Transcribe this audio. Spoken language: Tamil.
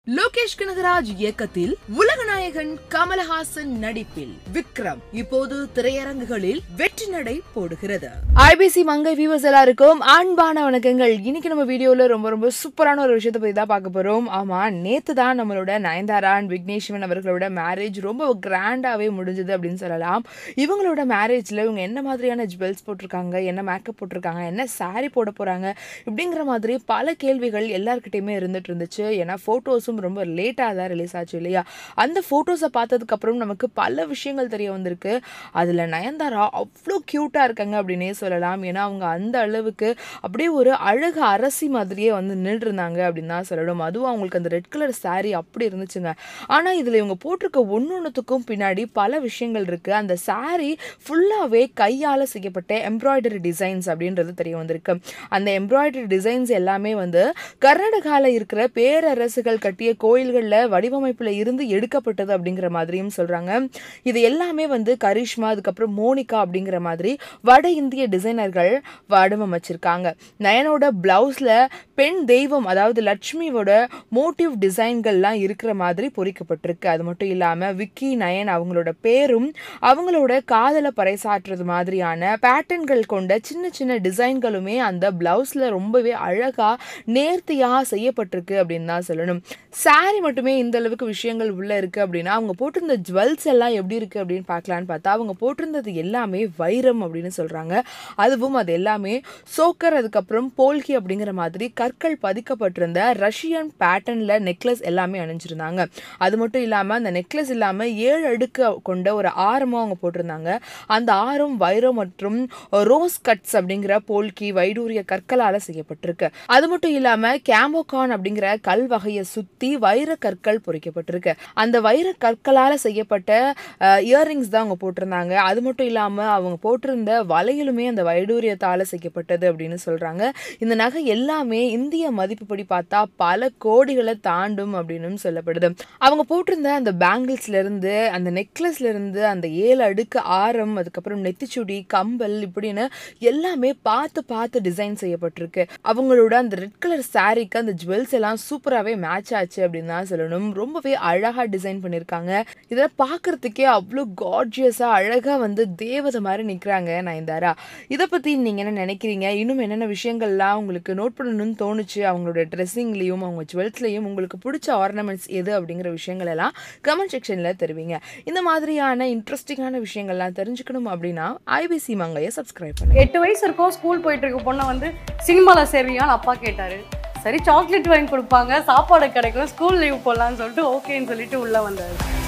லோகேஷ் கனகராஜ் இயக்கத்தில் உலகநாயகன் கமலஹாசன் நடிப்பில் விக்ரம் இப்போது திரையரங்குகளில் வெற்றி நடை போடுகிறது ஐபிசி மங்கை வியூவர்ஸ் எல்லாருக்கும் அன்பான வணக்கங்கள் இன்னைக்கு நம்ம வீடியோல ரொம்ப ரொம்ப சூப்பரான ஒரு விஷயத்தை பத்தி தான் பார்க்க போறோம் ஆமா நேத்து தான் நம்மளோட நயன்தாரா அண்ட் விக்னேஷ்வன் அவர்களோட மேரேஜ் ரொம்ப கிராண்டாவே முடிஞ்சது அப்படின்னு சொல்லலாம் இவங்களோட மேரேஜ்ல இவங்க என்ன மாதிரியான ஜுவல்ஸ் போட்டிருக்காங்க என்ன மேக்கப் போட்டிருக்காங்க என்ன saree போட போறாங்க இப்படிங்கிற மாதிரி பல கேள்விகள் எல்லாருக்கிட்டையுமே இருந்துட்டு இருந்துச்சு ஏன்னா ஃபோட்டோஸும் ரொம்ப லேட்டாக தான் ரிலீஸ் ஆச்சு இல்லையா அந்த ஃபோட்டோஸை பார்த்ததுக்கப்புறம் நமக்கு பல விஷயங்கள் தெரிய வந்திருக்கு அதில் நயன்தாரா அவ்வளோ க்யூட்டாக இருக்காங்க அப்படின்னே சொல்லலாம் ஏன்னா அவங்க அந்த அளவுக்கு அப்படியே ஒரு அழகு அரசி மாதிரியே வந்து நின்றுருந்தாங்க அப்படின்னு தான் சொல்லணும் அதுவும் அவங்களுக்கு அந்த ரெட் கலர் saree அப்படி இருந்துச்சுங்க ஆனால் இதில் இவங்க போட்டிருக்க ஒன்று ஒன்றுத்துக்கும் பின்னாடி பல விஷயங்கள் இருக்குது அந்த saree ஃபுல்லாகவே கையால் செய்யப்பட்ட எம்ப்ராய்டரி டிசைன்ஸ் அப்படின்றது தெரிய வந்திருக்கு அந்த எம்ப்ராய்டரி டிசைன்ஸ் எல்லாமே வந்து கர்நாடகாவில் இருக்கிற பேரரசுகள் கட்டிய கோயில்களில் வடிவமைப்பில் இருந்து எடுக்கப்பட்டது அப்படிங்கிற மாதிரியும் சொல்கிறாங்க இது எல்லாமே வந்து கரிஷ்மா அதுக்கப்புறம் மோனிகா அப்படிங்கிற மாதிரி வட இந்திய டிசைனர்கள் வடிவமைச்சிருக்காங்க நயனோட பிளவுஸில் பெண் தெய்வம் அதாவது லட்சுமியோட மோட்டிவ் டிசைன்கள்லாம் இருக்கிற மாதிரி பொறிக்கப்பட்டிருக்கு அது மட்டும் இல்லாமல் விக்கி நயன் அவங்களோட பேரும் அவங்களோட காதலை பறைசாற்றுறது மாதிரியான பேட்டர்ன்கள் கொண்ட சின்ன சின்ன டிசைன்களுமே அந்த பிளவுஸில் ரொம்பவே அழகாக நேர்த்தியாக செய்யப்பட்டிருக்கு அப்படின்னு தான் சொல்லணும் saree மட்டுமே இந்த அளவுக்கு விஷயங்கள் உள்ளே இருக்குது அப்படின்னா அவங்க போட்டிருந்த ஜுவல்ஸ் எல்லாம் எப்படி இருக்குது அப்படின்னு பார்க்கலான்னு பார்த்தா அவங்க போட்டிருந்தது எல்லாமே வைரம் அப்படின்னு சொல்கிறாங்க அதுவும் அது எல்லாமே சோக்கர் அதுக்கப்புறம் போல்கி அப்படிங்கிற மாதிரி கற்கள் பதிக்கப்பட்டிருந்த ரஷ்யன் பேட்டர்னில் நெக்லஸ் எல்லாமே அணிஞ்சிருந்தாங்க அது மட்டும் இல்லாமல் அந்த நெக்லஸ் இல்லாமல் ஏழு அடுக்கு கொண்ட ஒரு ஆரமும் அவங்க போட்டிருந்தாங்க அந்த ஆரம் வைரம் மற்றும் ரோஸ் கட்ஸ் அப்படிங்கிற போல்கி வைடூரிய கற்களால் செய்யப்பட்டிருக்கு அது மட்டும் இல்லாமல் கேம்போகான் அப்படிங்கிற கல் வகையை சுற்றி வைர கற்கள் பொறிக்கப்பட்டிருக்கு அந்த வைர கற்களால் செய்யப்பட்ட இயர்ரிங்ஸ் தான் அவங்க போட்டிருந்தாங்க அது மட்டும் இல்லாமல் அவங்க போட்டிருந்த வளையலுமே அந்த வைடூரியத்தால் செய்யப்பட்டது அப்படின்னு சொல்கிறாங்க இந்த நகை எல்லாமே இந்திய மதிப்புப்படி பார்த்தா பல கோடிகளை தாண்டும் அப்படின்னு சொல்லப்படுது அவங்க போட்டிருந்த அந்த பேங்கிள்ஸ்ல இருந்து அந்த நெக்லஸ்ல இருந்து அந்த ஏழு அடுக்கு ஆரம் அதுக்கப்புறம் நெத்திச்சுடி கம்பல் இப்படின்னு எல்லாமே பார்த்து பார்த்து டிசைன் செய்யப்பட்டிருக்கு அவங்களோட அந்த ரெட் கலர் சாரீக்கு அந்த ஜுவல்ஸ் எல்லாம் சூப்பராகவே மேட்ச் ஆச்சு அப்படின்னு தான் சொல்லணும் ரொம்பவே அழகாக டிசைன் பண்ணியிருக்காங்க இதில் பார்க்கறதுக்கே அவ்வளோ கார்ஜியஸாக அழகாக வந்து தேவதை மாதிரி நிற்கிறாங்க நயன்தாரா இதை பற்றி நீங்கள் என்ன நினைக்கிறீங்க இன்னும் என்னென்ன விஷயங்கள்லாம் உங்களுக்கு நோட் பண்ணணும்னு தோணுச்சு அவங்களோட ட்ரெஸ்ஸிங்லேயும் அவங்க ஜுவல்ஸ்லேயும் உங்களுக்கு பிடிச்ச ஆர்னமெண்ட்ஸ் எது அப்படிங்கிற விஷயங்கள் எல்லாம் கமெண்ட் செக்ஷனில் தருவீங்க இந்த மாதிரியான இன்ட்ரெஸ்டிங்கான விஷயங்கள்லாம் தெரிஞ்சுக்கணும் அப்படின்னா ஐபிசி மங்கையை சப்ஸ்கிரைப் பண்ணுங்க எட்டு வயசு இருக்கும் ஸ்கூல் போயிட்டு இருக்க பொண்ணை வந்து சினிமாவில் சேருவியான்னு அப்பா கேட்டாரு சரி சாக்லேட் வாங்கி கொடுப்பாங்க சாப்பாடு கிடைக்கும் ஸ்கூல் லீவ் போடலான்னு சொல்லிட்டு ஓகேன்னு சொல்லிட்டு உள்ள வந்தாரு